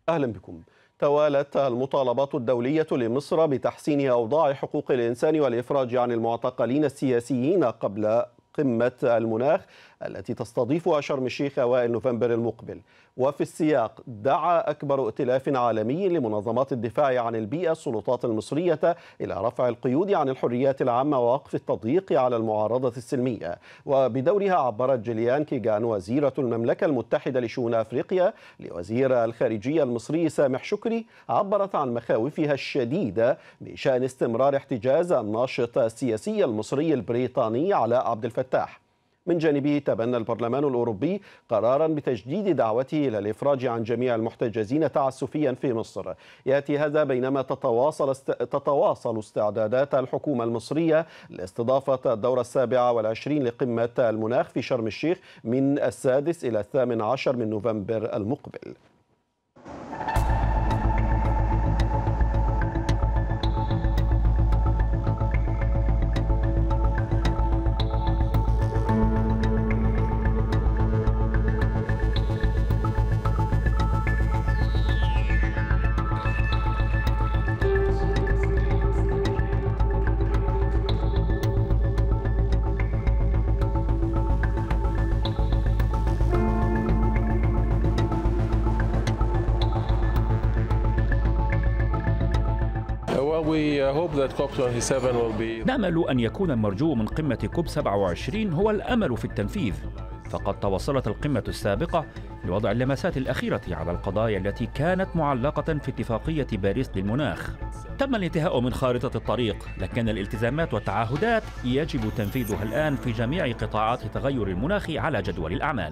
أهلا بكم توالت المطالبات الدولية لمصر بتحسين أوضاع حقوق الإنسان والإفراج عن المعتقلين السياسيين قبل قمة المناخ التي تستضيفها شرم الشيخ أوائل نوفمبر المقبل وفي السياق دعا أكبر ائتلاف عالمي لمنظمات الدفاع عن البيئة السلطات المصرية إلى رفع القيود عن الحريات العامة ووقف التضييق على المعارضة السلمية وبدورها عبرت جيليان كيغان وزيرة المملكة المتحدة لشؤون أفريقيا لوزير الخارجية المصري سامح شكري عبرت عن مخاوفها الشديدة بشأن استمرار احتجاز الناشط السياسي المصري البريطاني علاء عبد الفتاح من جانبه تبنى البرلمان الأوروبي قرارا بتجديد دعوته إلى الإفراج عن جميع المحتجزين تعسفيا في مصر يأتي هذا بينما تتواصل, است... تتواصل استعدادات الحكومة المصرية لاستضافة الدورة السابعة والعشرين لقمة المناخ في شرم الشيخ من السادس إلى الثامن عشر من نوفمبر المقبل نأمل أن يكون المرجو من قمة كوب 27 هو الأمل في التنفيذ فقد توصلت القمة السابقة لوضع اللمسات الأخيرة على القضايا التي كانت معلقة في اتفاقية باريس للمناخ تم الانتهاء من خارطة الطريق لكن الالتزامات والتعهدات يجب تنفيذها الآن في جميع قطاعات تغير المناخ على جدول الأعمال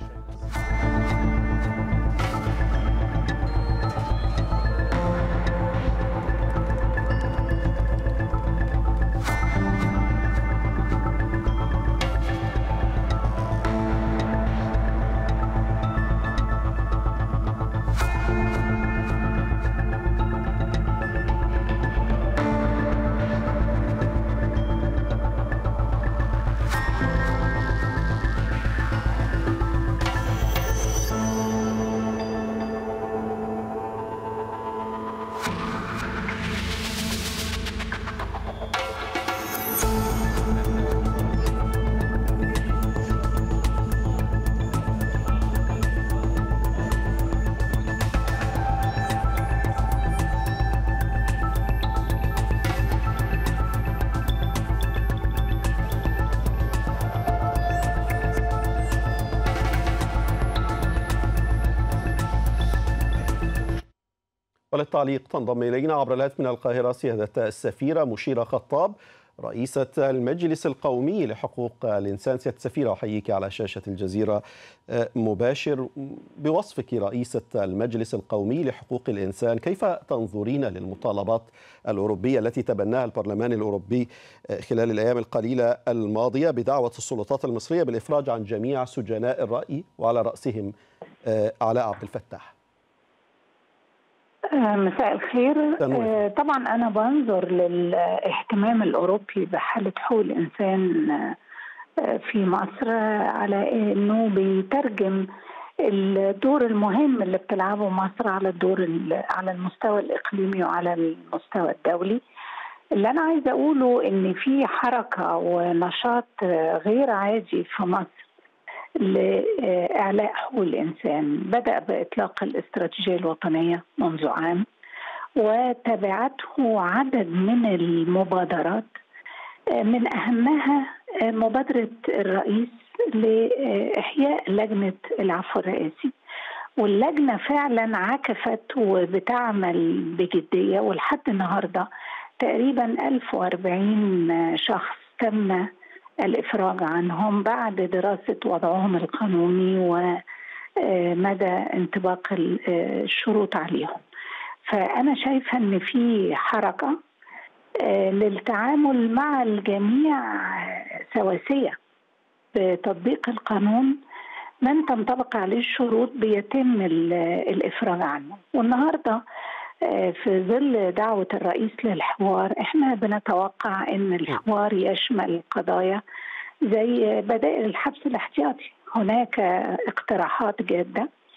وللتعليق تنضم إلينا عبر الهاتف من القاهرة سيادة السفيرة مشيرة خطاب رئيسة المجلس القومي لحقوق الإنسان سيادة السفيرة أحييك على شاشة الجزيرة مباشر بوصفك رئيسة المجلس القومي لحقوق الإنسان كيف تنظرين للمطالبات الأوروبية التي تبناها البرلمان الأوروبي خلال الأيام القليلة الماضية بدعوة السلطات المصرية بالإفراج عن جميع سجناء الرأي وعلى رأسهم علاء عبد الفتاح مساء الخير طبعا انا بنظر للاهتمام الاوروبي بحاله حقوق الانسان في مصر على انه بيترجم الدور المهم اللي بتلعبه مصر على الدور على المستوى الاقليمي وعلى المستوى الدولي اللي انا عايزه اقوله ان في حركه ونشاط غير عادي في مصر لإعلاء حقوق الإنسان بدأ بإطلاق الاستراتيجية الوطنية منذ عام وتبعته عدد من المبادرات من أهمها مبادرة الرئيس لإحياء لجنة العفو الرئاسي واللجنة فعلا عكفت وبتعمل بجدية ولحد النهاردة تقريبا 1040 شخص تم الإفراج عنهم بعد دراسة وضعهم القانوني ومدى انطباق الشروط عليهم فأنا شايفة أن في حركة للتعامل مع الجميع سواسية بتطبيق القانون من تنطبق عليه الشروط بيتم الإفراج عنه والنهارده في ظل دعوة الرئيس للحوار احنا بنتوقع ان الحوار يشمل قضايا زي بدائل الحبس الاحتياطي هناك اقتراحات جادة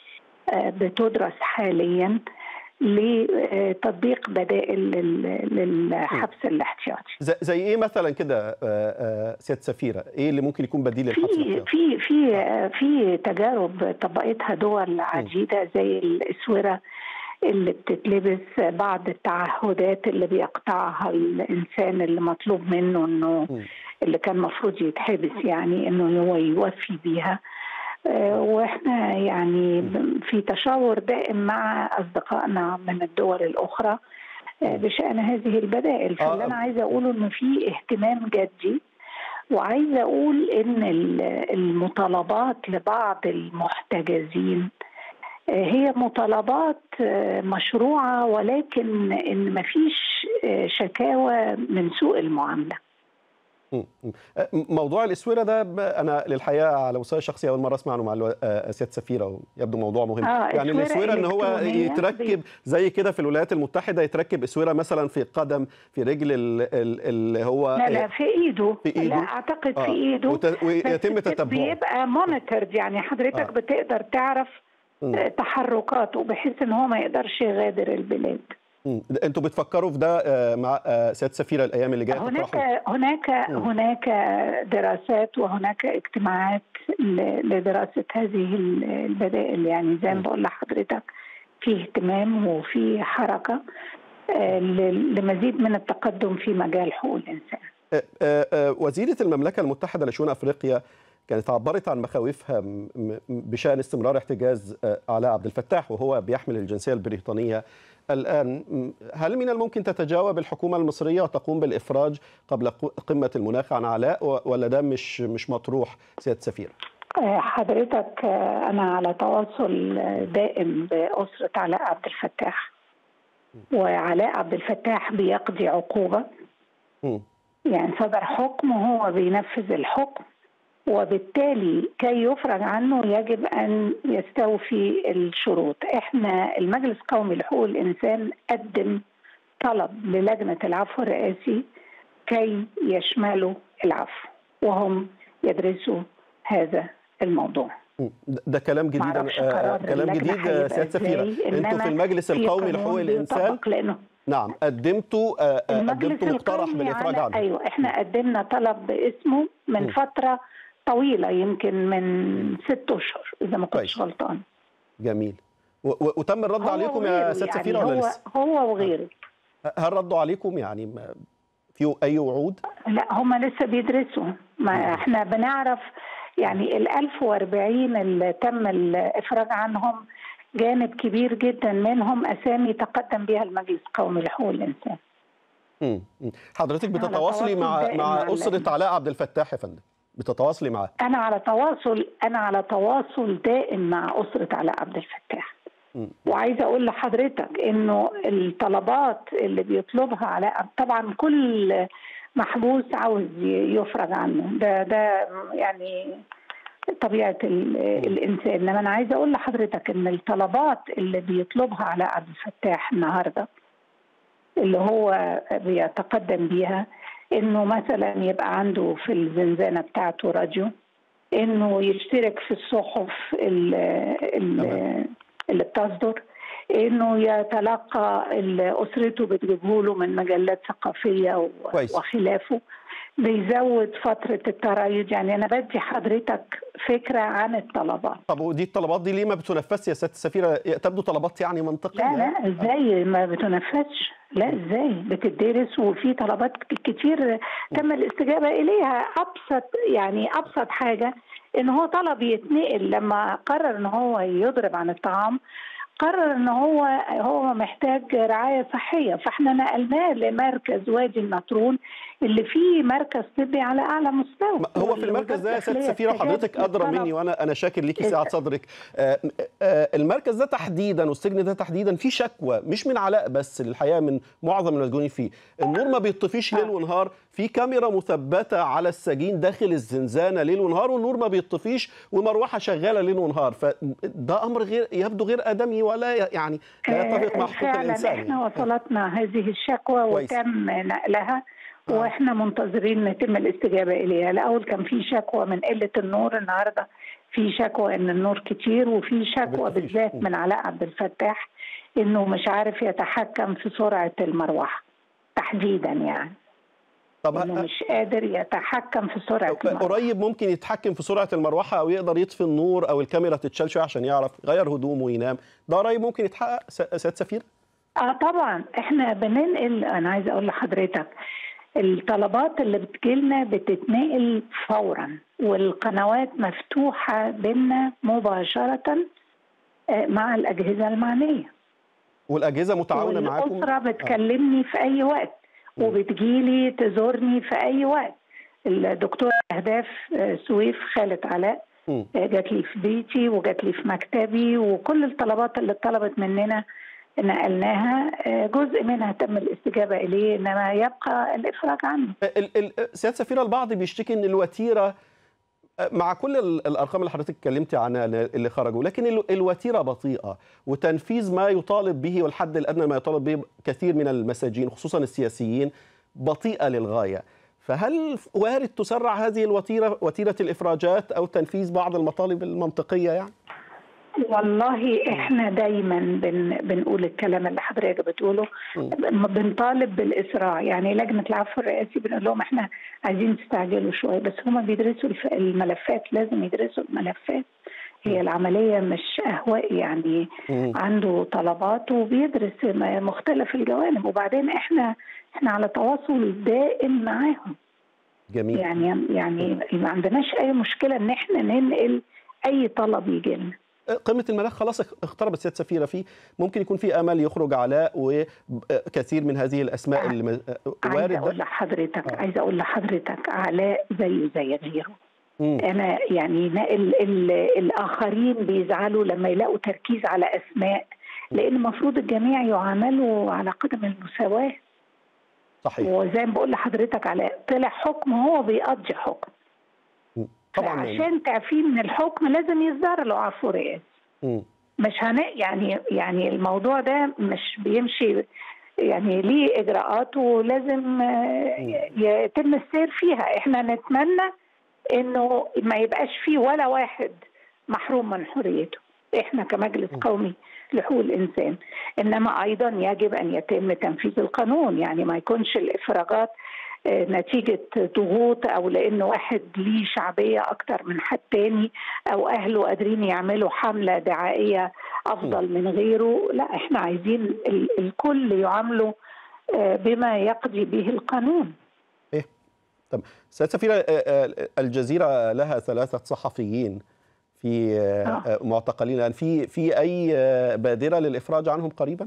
بتدرس حاليا لتطبيق بدائل للحبس الاحتياطي زي ايه مثلا كده سياده سفيره ايه اللي ممكن يكون بديل للحبس في في في في تجارب طبقتها دول عديده زي الاسوره اللي بتتلبس بعض التعهدات اللي بيقطعها الانسان اللي مطلوب منه انه اللي كان المفروض يتحبس يعني انه هو يوفي بيها واحنا يعني في تشاور دائم مع اصدقائنا من الدول الاخرى بشان هذه البدائل فاللي انا عايزه اقوله انه في اهتمام جدي وعايزه اقول ان المطالبات لبعض المحتجزين هي مطالبات مشروعه ولكن ان ما فيش شكاوى من سوء المعامله موضوع الاسوره ده انا للحقيقه على مستوى شخصي اول مره اسمع عنه مع سياده سفيره يبدو موضوع مهم آه يعني الاسوره ان هو يتركب زي كده في الولايات المتحده يتركب اسوره مثلا في قدم في رجل اللي هو لا لا في ايده في ايده لا اعتقد آه. في ايده وت... ويتم تتبعه بيبقى مونيتورد يعني حضرتك آه. بتقدر تعرف م. تحركاته بحيث ان هو ما يقدرش يغادر البلاد انتوا بتفكروا في ده مع سياده سفيره الايام اللي جايه هناك هناك م. هناك دراسات وهناك اجتماعات لدراسه هذه البدائل يعني زي ما بقول لحضرتك في اهتمام وفي حركه لمزيد من التقدم في مجال حقوق الانسان. وزيره المملكه المتحده لشؤون افريقيا كانت عبرت عن مخاوفها بشان استمرار احتجاز علاء عبد الفتاح وهو بيحمل الجنسيه البريطانيه الآن هل من الممكن تتجاوب الحكومة المصرية وتقوم بالإفراج قبل قمة المناخ عن علاء ولا ده مش مش مطروح سيادة سفير؟ حضرتك أنا على تواصل دائم بأسرة علاء عبد الفتاح وعلاء عبد الفتاح بيقضي عقوبة يعني صدر حكم وهو بينفذ الحكم وبالتالي كي يفرج عنه يجب ان يستوفي الشروط احنا المجلس القومي لحقوق الانسان قدم طلب للجنه العفو الرئاسي كي يشملوا العفو وهم يدرسوا هذا الموضوع ده كلام جديد آه كلام جديد سياده سفيره انتوا في المجلس القومي لحقوق الانسان لأنه نعم قدمتوا آه قدمتوا مقترح بالافراج عنه ايوه احنا قدمنا طلب باسمه من م. فتره طويله يمكن من ست اشهر اذا ما كنتش غلطان جميل وتم الرد عليكم يا سياده يعني سفيره ولا لسه؟ هو وغيره هل ردوا عليكم يعني في اي وعود؟ لا هم لسه بيدرسوا ما احنا بنعرف يعني ال 1040 اللي تم الافراج عنهم جانب كبير جدا منهم اسامي تقدم بها المجلس القومي لحقوق الانسان. امم حضرتك بتتواصلي مع مع اسره علاء عبد الفتاح يا فندم؟ بتتواصلي معاه؟ انا على تواصل انا على تواصل دائم مع اسره علاء عبد الفتاح. وعايزه اقول لحضرتك انه الطلبات اللي بيطلبها علاء طبعا كل محبوس عاوز يفرج عنه ده ده يعني طبيعه الانسان انما انا عايزه اقول لحضرتك ان الطلبات اللي بيطلبها علاء عبد الفتاح النهارده اللي هو بيتقدم بيها انه مثلا يبقى عنده في الزنزانه بتاعته راديو انه يشترك في الصحف اللي, اللي بتصدر انه يتلقى اللي اسرته بتجيبه له من مجلات ثقافيه كويس. وخلافه بيزود فتره التريض يعني انا بدي حضرتك فكره عن الطلبات طب ودي الطلبات دي ليه ما بتنفذش يا سياده السفيره تبدو طلبات يعني منطقيه لا لا ازاي ما بتنفذش لا ازاي بتدرس وفي طلبات كتير تم الاستجابه اليها ابسط يعني ابسط حاجه ان هو طلب يتنقل لما قرر ان هو يضرب عن الطعام قرر ان هو هو محتاج رعايه صحيه فاحنا نقلناه لمركز وادي النطرون اللي فيه مركز طبي على اعلى مستوى هو في المركز ده يا سياده السفيره حضرتك ادرى مني وانا انا شاكر ليكي سعه صدرك آآ آآ المركز ده تحديدا والسجن ده تحديدا في شكوى مش من علاء بس الحقيقه من معظم المسجونين فيه النور ما بيطفيش ليل ونهار في كاميرا مثبته على السجين داخل الزنزانه ليل ونهار والنور ما بيطفيش ومروحه شغاله ليل ونهار فده امر غير يبدو غير ادمي ولا يعني لا يتفق مع حقوق الانسان احنا وصلتنا هذه الشكوى وتم نقلها واحنا منتظرين يتم الاستجابه اليها الاول كان في شكوى من قله النور النهارده في شكوى ان النور كتير وفي شكوى بالذات من علاء عبد الفتاح انه مش عارف يتحكم في سرعه المروحه تحديدا يعني طب انه مش قادر يتحكم في سرعه المروحه قريب ممكن يتحكم في سرعه المروحه او يقدر يطفي النور او الكاميرا تتشال شويه عشان يعرف يغير هدومه وينام ده قريب ممكن يتحقق سياده سفير اه طبعا احنا بننقل انا عايزه اقول لحضرتك الطلبات اللي بتجيلنا بتتنقل فورا والقنوات مفتوحه بينا مباشره مع الاجهزه المعنيه والاجهزه متعاونه معاكم الاسره بتكلمني في اي وقت وبتجيلي تزورني في اي وقت الدكتور اهداف سويف خالد علاء جات لي في بيتي وجات لي في مكتبي وكل الطلبات اللي طلبت مننا نقلناها جزء منها تم الاستجابه اليه انما يبقى الافراج عنه. سياده سفيره البعض بيشتكي ان الوتيره مع كل الارقام اللي حضرتك اتكلمتي عنها اللي خرجوا لكن الوتيره بطيئه وتنفيذ ما يطالب به والحد الادنى ما يطالب به كثير من المساجين خصوصا السياسيين بطيئه للغايه فهل وارد تسرع هذه الوتيره وتيره الافراجات او تنفيذ بعض المطالب المنطقيه يعني والله احنا دايما بن بنقول الكلام اللي حضرتك بتقوله بنطالب بالاسراع يعني لجنه العفو الرئاسي بنقول لهم احنا عايزين تستعجلوا شويه بس هم بيدرسوا الملفات لازم يدرسوا الملفات هي العمليه مش اهواء يعني عنده طلبات وبيدرس مختلف الجوانب وبعدين احنا احنا على تواصل دائم معاهم جميل يعني يعني ما عندناش اي مشكله ان احنا ننقل اي طلب يجي لنا قمه المناخ خلاص اقتربت سياده سفيره فيه ممكن يكون في امل يخرج علاء وكثير من هذه الاسماء اللي وارد عايزه اقول لحضرتك آه. عايزه اقول لحضرتك علاء زيه زي غيره مم. انا يعني ال ال الاخرين بيزعلوا لما يلاقوا تركيز على اسماء لان المفروض الجميع يعاملوا على قدم المساواه صحيح وزي ما بقول لحضرتك علاء طلع حكم هو بيقضي حكم طبعا عشان تعفيه من الحكم لازم يصدر له عفو رئاسي مش هن يعني يعني الموضوع ده مش بيمشي يعني ليه اجراءات ولازم يتم السير فيها احنا نتمنى انه ما يبقاش فيه ولا واحد محروم من حريته احنا كمجلس قومي لحقوق الانسان انما ايضا يجب ان يتم تنفيذ القانون يعني ما يكونش الافراجات نتيجة ضغوط أو لأن واحد ليه شعبية أكتر من حد تاني أو أهله قادرين يعملوا حملة دعائية أفضل من غيره لا إحنا عايزين الكل يعاملوا بما يقضي به القانون إيه طب سيادة سفيرة الجزيرة لها ثلاثة صحفيين في آه. معتقلين الآن في في أي بادرة للإفراج عنهم قريباً؟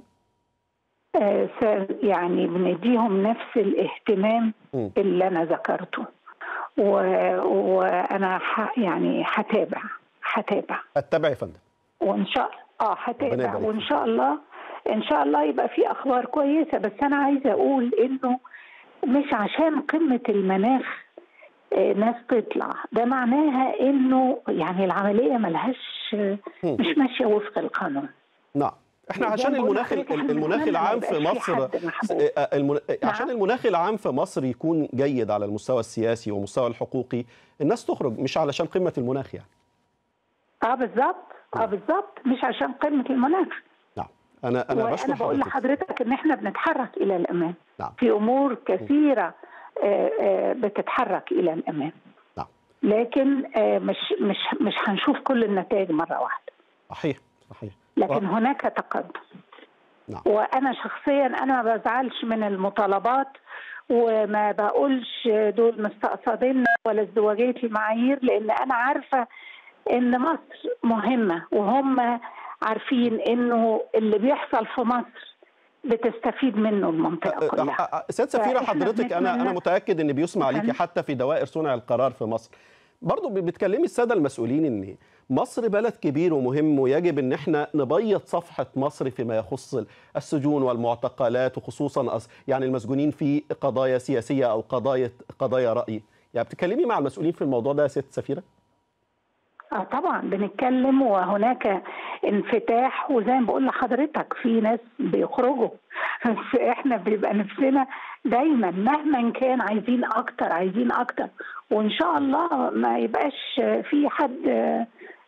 يعني بنديهم نفس الاهتمام م. اللي انا ذكرته و... وانا ح... يعني هتابع هتابع هتتابع يا فندم وان شاء اه هتابع وان شاء الله ان شاء الله يبقى في اخبار كويسه بس انا عايزه اقول انه مش عشان قمه المناخ ناس تطلع ده معناها انه يعني العمليه ملهاش مش ماشيه وفق القانون نعم احنا عشان المناخ المناخ العام في مصر المن... عشان المناخ العام في مصر يكون جيد على المستوى السياسي والمستوى الحقوقي الناس تخرج مش علشان قمه المناخ يعني اه بالظبط اه بالظبط مش عشان قمه المناخ نعم انا انا بشكر بقول لحضرتك ان احنا بنتحرك الى الامام نعم. في امور كثيره آآ آآ بتتحرك الى الامام نعم لكن مش مش مش هنشوف كل النتائج مره واحده صحيح صحيح لكن هناك تقدم نعم. وانا شخصيا انا ما بزعلش من المطالبات وما بقولش دول مستقصدين ولا ازدواجيه المعايير لان انا عارفه ان مصر مهمه وهم عارفين انه اللي بيحصل في مصر بتستفيد منه المنطقه كلها سيد سفيره حضرتك انا انا متاكد ان بيسمع ليكي حتى في دوائر صنع القرار في مصر برضه بتكلمي الساده المسؤولين ان مصر بلد كبير ومهم ويجب ان احنا نبيض صفحه مصر فيما يخص السجون والمعتقلات وخصوصا يعني المسجونين في قضايا سياسيه او قضايا قضايا راي يعني بتتكلمي مع المسؤولين في الموضوع ده يا ست سفيره اه طبعا بنتكلم وهناك انفتاح وزي ما بقول لحضرتك في ناس بيخرجوا بس احنا بيبقى نفسنا دايما مهما كان عايزين اكتر عايزين اكتر وان شاء الله ما يبقاش في حد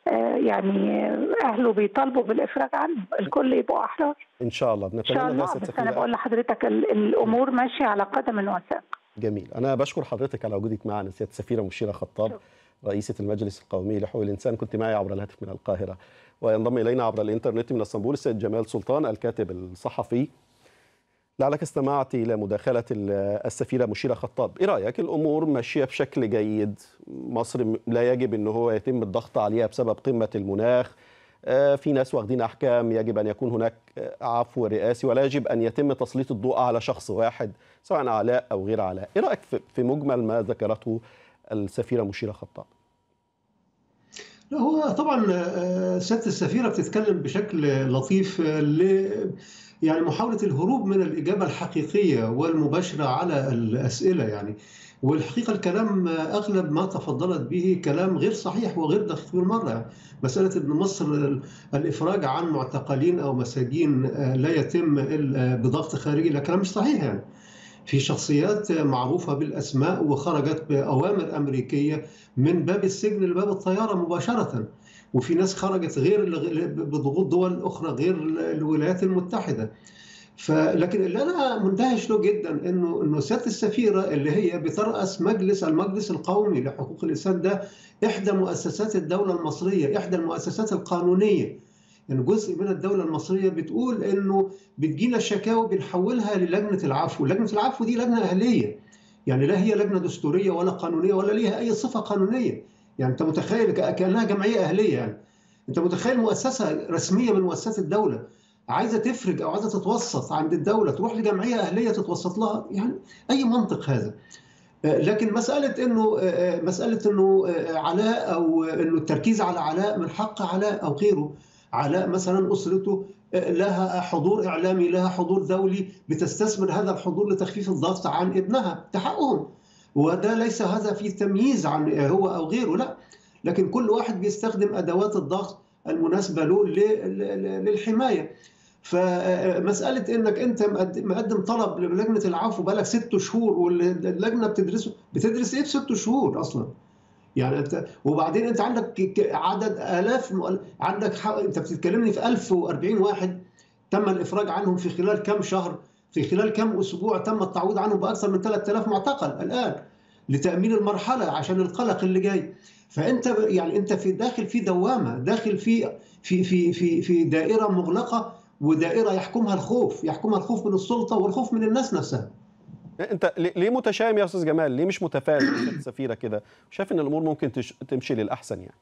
يعني اهله بيطالبوا بالافراج عنه الكل يبقوا احرار ان شاء الله ان شاء الله بس انا بقول لحضرتك الامور ماشيه على قدم وساق جميل انا بشكر حضرتك على وجودك معنا سياده السفيره مشيره خطاب رئيسة المجلس القومي لحقوق الإنسان كنت معي عبر الهاتف من القاهرة وينضم إلينا عبر الإنترنت من اسطنبول السيد جمال سلطان الكاتب الصحفي لعلك استمعت إلى مداخلة السفيرة مشيرة خطاب إيه رأيك الأمور ماشية بشكل جيد مصر لا يجب أنه هو يتم الضغط عليها بسبب قمة المناخ في ناس واخدين أحكام يجب أن يكون هناك عفو رئاسي ولا يجب أن يتم تسليط الضوء على شخص واحد سواء علاء أو غير علاء إيه رأيك في مجمل ما ذكرته السفيرة مشيرة خطاب هو طبعا سياده السفيره بتتكلم بشكل لطيف ل يعني محاوله الهروب من الاجابه الحقيقيه والمباشره على الاسئله يعني والحقيقه الكلام اغلب ما تفضلت به كلام غير صحيح وغير دقيق بالمره يعني مساله ان مصر الافراج عن معتقلين او مساجين لا يتم بضغط خارجي لا كلام مش صحيح يعني في شخصيات معروفه بالاسماء وخرجت باوامر امريكيه من باب السجن لباب الطياره مباشره وفي ناس خرجت غير بضغوط دول اخرى غير الولايات المتحده فلكن اللي انا مندهش له جدا انه انه سياده السفيره اللي هي بتراس مجلس المجلس القومي لحقوق الانسان ده احدى مؤسسات الدوله المصريه احدى المؤسسات القانونيه يعني جزء من الدولة المصرية بتقول إنه بتجينا شكاوى بنحولها للجنة العفو، لجنة العفو دي لجنة أهلية. يعني لا هي لجنة دستورية ولا قانونية ولا ليها أي صفة قانونية. يعني أنت متخيل كأنها جمعية أهلية يعني. أنت متخيل مؤسسة رسمية من مؤسسات الدولة عايزة تفرج أو عايزة تتوسط عند الدولة تروح لجمعية أهلية تتوسط لها يعني أي منطق هذا. لكن مسألة إنه مسألة إنه علاء أو إنه التركيز على علاء من حق علاء أو غيره علاء مثلا اسرته لها حضور اعلامي لها حضور دولي بتستثمر هذا الحضور لتخفيف الضغط عن ابنها تحقهم وده ليس هذا في تمييز عن هو او غيره لا لكن كل واحد بيستخدم ادوات الضغط المناسبه له للحمايه فمساله انك انت مقدم طلب للجنه العفو بقالك ست شهور واللجنه بتدرسه بتدرس ايه في ست شهور اصلا؟ يعني انت وبعدين انت عندك عدد الاف عندك حق... انت بتتكلمني في 1040 واحد تم الافراج عنهم في خلال كم شهر في خلال كم اسبوع تم التعويض عنهم باكثر من 3000 معتقل الان لتامين المرحله عشان القلق اللي جاي فانت يعني انت في داخل في دوامه داخل في في في في في دائره مغلقه ودائره يحكمها الخوف يحكمها الخوف من السلطه والخوف من الناس نفسها انت ليه متشائم يا استاذ جمال ليه مش متفائل السفيره كده شايف ان الامور ممكن تمشي للاحسن يعني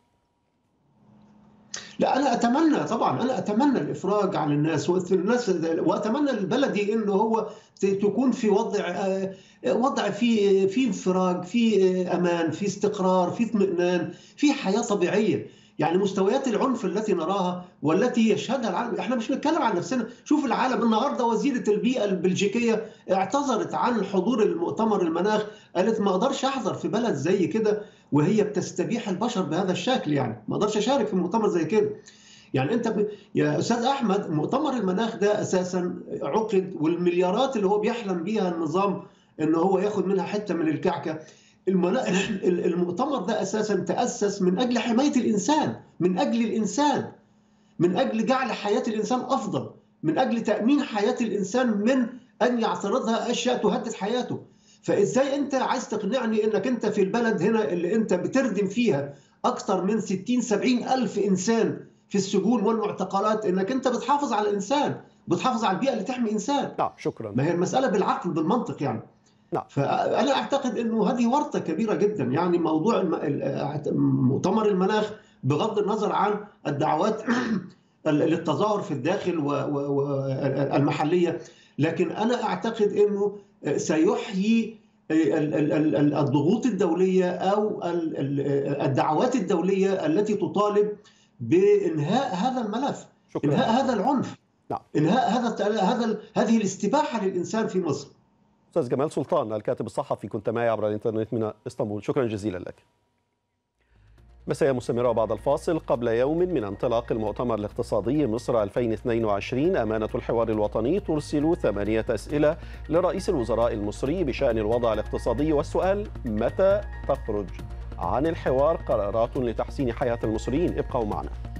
لا انا اتمنى طبعا انا اتمنى الافراج عن الناس الناس واتمنى البلدي انه هو تكون في وضع وضع في في انفراج في امان في استقرار في اطمئنان في حياه طبيعيه يعني مستويات العنف التي نراها والتي يشهدها العالم احنا مش بنتكلم عن نفسنا شوف العالم النهارده وزيره البيئه البلجيكيه اعتذرت عن حضور المؤتمر المناخ قالت ما اقدرش احضر في بلد زي كده وهي بتستبيح البشر بهذا الشكل يعني ما اقدرش اشارك في مؤتمر زي كده يعني انت ب... يا استاذ احمد مؤتمر المناخ ده اساسا عقد والمليارات اللي هو بيحلم بيها النظام ان هو ياخد منها حته من الكعكه المؤتمر ده اساسا تاسس من اجل حمايه الانسان من اجل الانسان من اجل جعل حياه الانسان افضل من اجل تامين حياه الانسان من ان يعترضها اشياء تهدد حياته فازاي انت عايز تقنعني انك انت في البلد هنا اللي انت بتردم فيها اكثر من 60 70 الف انسان في السجون والمعتقلات انك انت بتحافظ على الانسان بتحافظ على البيئه اللي تحمي انسان نعم شكرا ما هي المساله بالعقل بالمنطق يعني نعم. فانا اعتقد انه هذه ورطه كبيره جدا يعني موضوع مؤتمر المناخ بغض النظر عن الدعوات للتظاهر في الداخل والمحليه لكن انا اعتقد انه سيحيي الضغوط الدوليه او الدعوات الدوليه التي تطالب بانهاء هذا الملف شكرا. انهاء هذا العنف نعم. انهاء هذا هذا هذه الاستباحه للانسان في مصر استاذ جمال سلطان الكاتب الصحفي كنت معي عبر الانترنت من اسطنبول شكرا جزيلا لك مساء مستمرة بعد الفاصل قبل يوم من انطلاق المؤتمر الاقتصادي مصر 2022 أمانة الحوار الوطني ترسل ثمانية أسئلة لرئيس الوزراء المصري بشأن الوضع الاقتصادي والسؤال متى تخرج عن الحوار قرارات لتحسين حياة المصريين ابقوا معنا